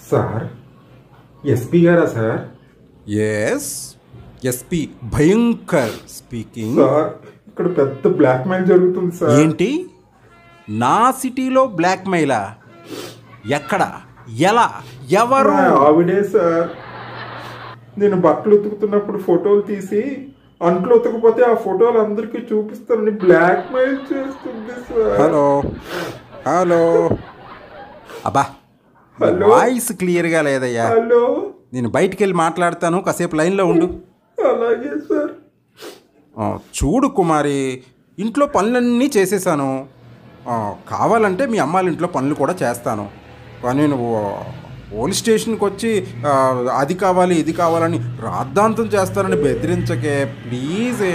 Sir SP గారా sir yes SP Bhayankar speaking sir ఇక్కడ పెద్ద బ్లాక్ మెయిల్ జరుగుతుంది సార్ ఏంటి నా సిటీలో బ్లాక్ మెయిలా ఎక్కడ ఎలా ఎవరు మా ఆవిడే సార్ నేను బట్టలు ఉతుకుతున్నప్పుడు ఫోటోలు తీసి అంట్లు ఉతకపోతే ఆ ఫోటోలు అందరికీ చూపిస్తానని బ్లాక్ మెయిల్ చేస్తుంది సార్ హలో హలో అబ్బా హలో? వాయిస్ క్లియర్గా లేదయ్యా హలో నేను బయటికి వెళ్ళి మాట్లాడతాను కాసేపు లైన్లో ఉండు అలాగే సార్ ఆ, చూడు కుమారి ఇంట్లో పనులన్నీ చేసేసాను ఆ, కావాలంటే మీ అమ్మాళ్ళ ఇంట్లో పనులు కూడా చేస్తాను కానీ నువ్వు పోలీస్ స్టేషన్కి వచ్చి ఆ, అది కావాలి ఇది కావాలని రాద్ధాంతం చేస్తానని బెదిరించకే please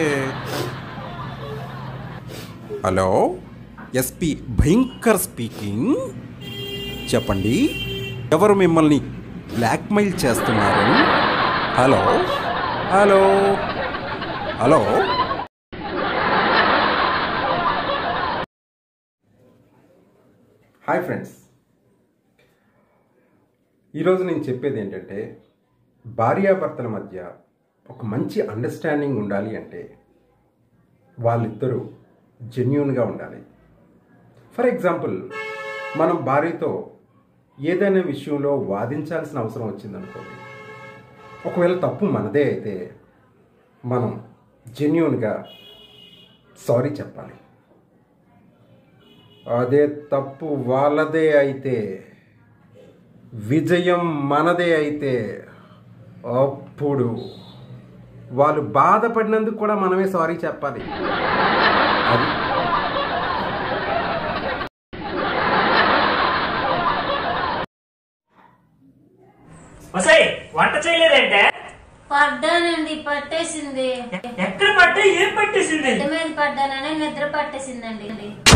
hello SP Bhayankar speaking చెప్పండి ఎవరు మిమ్మల్ని బ్లాక్మెయిల్ చేస్తున్నారు hello hello hello hi friends ఈరోజు నేను చెప్పేది ఏంటంటే భార్యాభర్తల మధ్య ఒక మంచి అండర్స్టాండింగ్ ఉండాలి అంటే వాళ్ళిద్దరూ జెన్యున్గా ఉండాలి ఫర్ ఎగ్జాంపుల్ మనం భార్యతో ఏదైనా విషయంలో వాదించాల్సిన అవసరం వచ్చిందనుకోండి ఒకవేళ తప్పు మనదే అయితే మనం జెన్యున్గా సారీ చెప్పాలి అదే తప్పు వాళ్ళదే అయితే విజయం మనదే అయితే అప్పుడు వాళ్ళు బాధపడినందుకు కూడా మనమే సారీ చెప్పాలి అది ఒసేయ్ వంట చేయలేదంటే పడ్డానండి పట్టేసింది ఎక్కడ పట్ట ఏం పట్టేసింది బెడ్ మీద పడ్డానని నిద్ర పట్టేసిందండి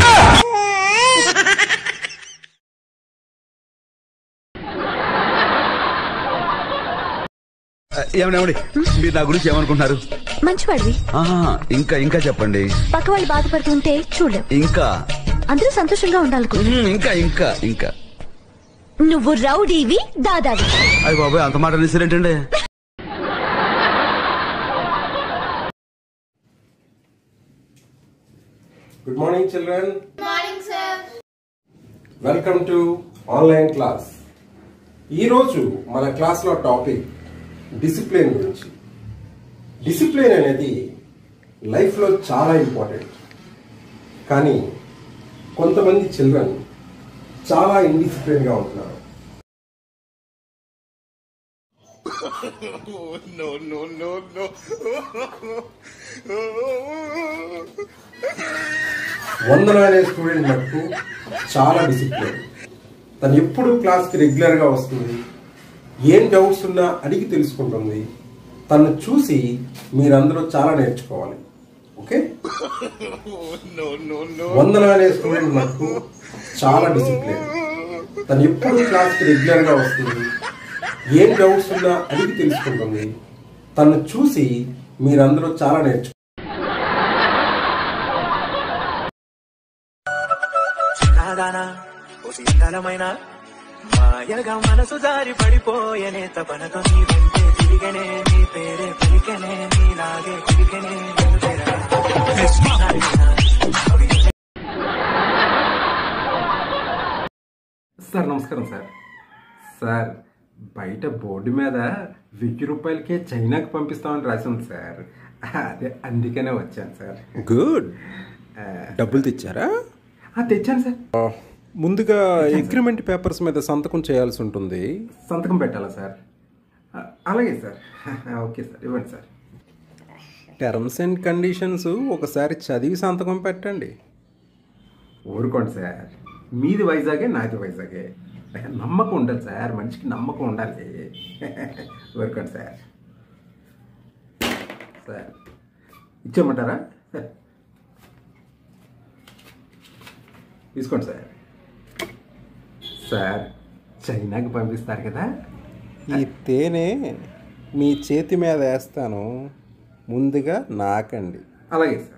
ఏమండి ఏమండి మీరు నా గురించి ఏమనుకుంటున్నారు మంచివాడివి ఆహా, ఇంకా ఇంకా చెప్పండి పక్క వాళ్ళు బాధపడుతుంటే చూడలేం ఇంకా అందరూ సంతోషంగా ఉండాలకు మ్మ్, ఇంకా ఇంకా ఇంకా నువ్వు రౌడీవి దాదావి అయ్యి బాబాయ్ అంత మాట అనేసారేంటండి good morning children morning sir welcome to online class ఈరోజు మన క్లాస్లో టాపిక్ డిసిప్లిన్ గురించి డిసిప్లిన్ అనేది లైఫ్లో చాలా ఇంపార్టెంట్ కానీ కొంతమంది చిల్డ్రన్ చాలా ఇండిసిప్లిన్గా ఉంటున్నారు వందన అనే స్టూడెంట్ మటుకు చాలా డిసిప్లిన్ తను ఎప్పుడు క్లాస్కి రెగ్యులర్గా వస్తుంది ఏం డౌట్స్ ఉన్నా అడిగి తెలుసుకుంటుంది తను చూసి మీరందరూ చాలా నేర్చుకోవాలి ఓకే వందన అనే స్టూడెంట్ మటుకు చాలా డిసిప్లిన్ తను ఎప్పుడు క్లాస్కి రెగ్యులర్గా వస్తుంది ఏం డౌట్స్ ఉన్నా అడిగి తెలుసుకుంటుంది తను చూసి మీరందరూ చాలా నేర్చుకోవాలి నాదానా ఓ శీతలమైన మాయగా మనసు జారి పడిపోయనే తపనతో నీ వెంటే తిరిగనే నీ పేరే పలికనే నీలాగే తిరిగనే నిన్ను చేరగా. సార్ నమస్కారం సార్ సార్ బయట బోర్డు మీద వెయ్యి రూపాయలకే చైనాకి పంపిస్తామని రాసి ఉంది సార్ అదే అందుకనే వచ్చాను సార్ గుడ్ డబ్బులు తెచ్చారా ఆ, తెచ్చాను సార్ ముందుగా అగ్రిమెంట్ పేపర్స్ మీద సంతకం చేయాల్సి ఉంటుంది సంతకం పెట్టాలా సార్ ఆ, అలాగే సార్ ఓకే సార్ ఇవ్వండి సార్ టర్మ్స్ అండ్ కండిషన్స్ ఒకసారి చదివి సంతకం పెట్టండి ఊరుకోండి సార్ మీది వైజాగే నాది వైజాగే నమ్మకం ఉండాలి సార్ మనిషికి నమ్మకం ఉండాలి ఊరుకోండి సార్ సార్ ఇచ్చేయమంటారా తీసుకోండి సార్ సార్ చైనాకి పంపిస్తారు కదా ఈ తేనె మీ చేతి మీద వేస్తాను ముందుగా నాకండి అలాగే సార్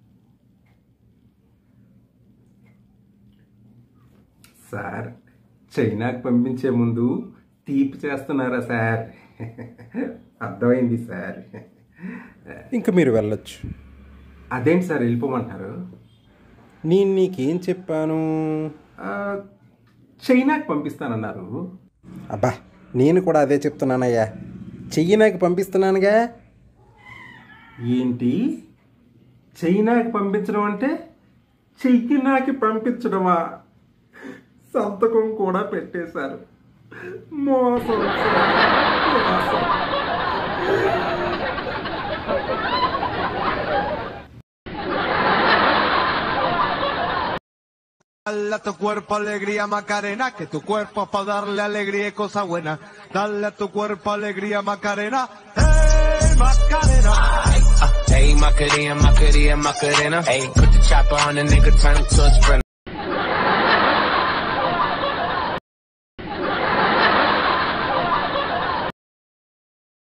సార్ చైనాకి పంపించే ముందు తీపి చేస్తున్నారా సార్ అర్థమైంది సార్ ఇంక మీరు వెళ్ళొచ్చు అదేంటి సార్ వెళ్ళిపోమంటారు నేను నీకేం చెప్పాను ఆ, చైనాకి పంపిస్తానన్నారు అబ్బా నేను కూడా అదే చెప్తున్నానయ్యా చెయ్యి నాకు పంపిస్తున్నానుగా ఏంటి చైనాకి పంపించడం అంటే చెయ్యి నాకి పంపించడమా సంతకం కూడా పెట్టేశారు మోసం సార్, మోసం. Dale a tu cuerpo alegría Macarena, que tu cuerpo es para darle alegría y cosas buenas. Dale a tu cuerpo alegría Macarena, hey Macarena. Hey, Macarena, Macarena, Macarena. Hey, put the chopper on the nigga, turn him to a sprinter.